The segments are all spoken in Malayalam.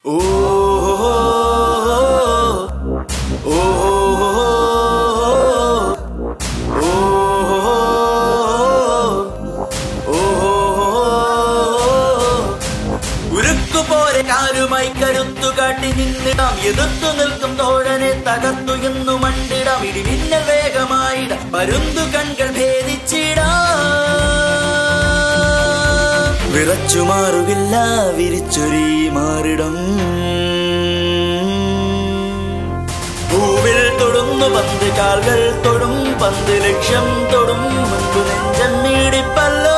ഓ ഓ ഉരുക്കുപോലെ കാലുമായി കരുത്തു കാട്ടി നിന്നിടാം എതിർത്തു നിൽക്കും തോഴനെ തകർത്തു എന്നു മണ്ടിടാം ഇടിമിന്നൽ വേഗമായിടാം പരുന്തു കൺകൾ ഭേദിച്ചിടാം വിറച്ചു മാറുകില്ല വിരിച്ചൊരി മാറിടം പൂവിൽ തൊടുന്നു പന്ത് കാൽകൾ തൊടും പന്ത് ലക്ഷ്യം തൊടും മുൻപ് നെഞ്ചം മീടിപ്പല്ലോ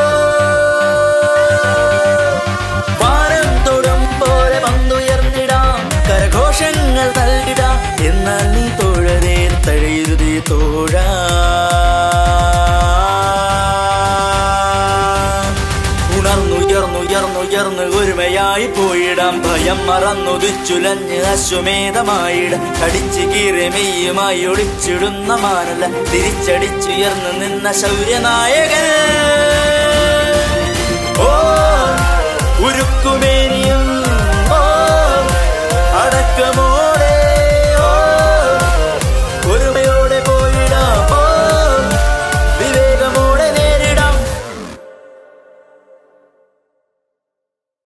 വാരം തൊടും പോലെ പന്തുയർന്നിടാം കരഘോഷങ്ങൾ നൽകിടാം എന്നാൽ നീ തോഴരെ തഴയുരുതി തോഴ ഉണർന്നുയർന്നുയർന്നുയർന്ന് ഒരുമയായി പോയിടാം ഭയം മറന്നുദിച്ചുലഞ്ഞ് അശ്വമേധമായിട കടിച്ചു കീറി മെയ്യുമായി ഒളിച്ചിടുന്ന മാനല തിരിച്ചടിച്ചുയർന്ന് നിന്ന ശൗര്യനായകൻ ഓ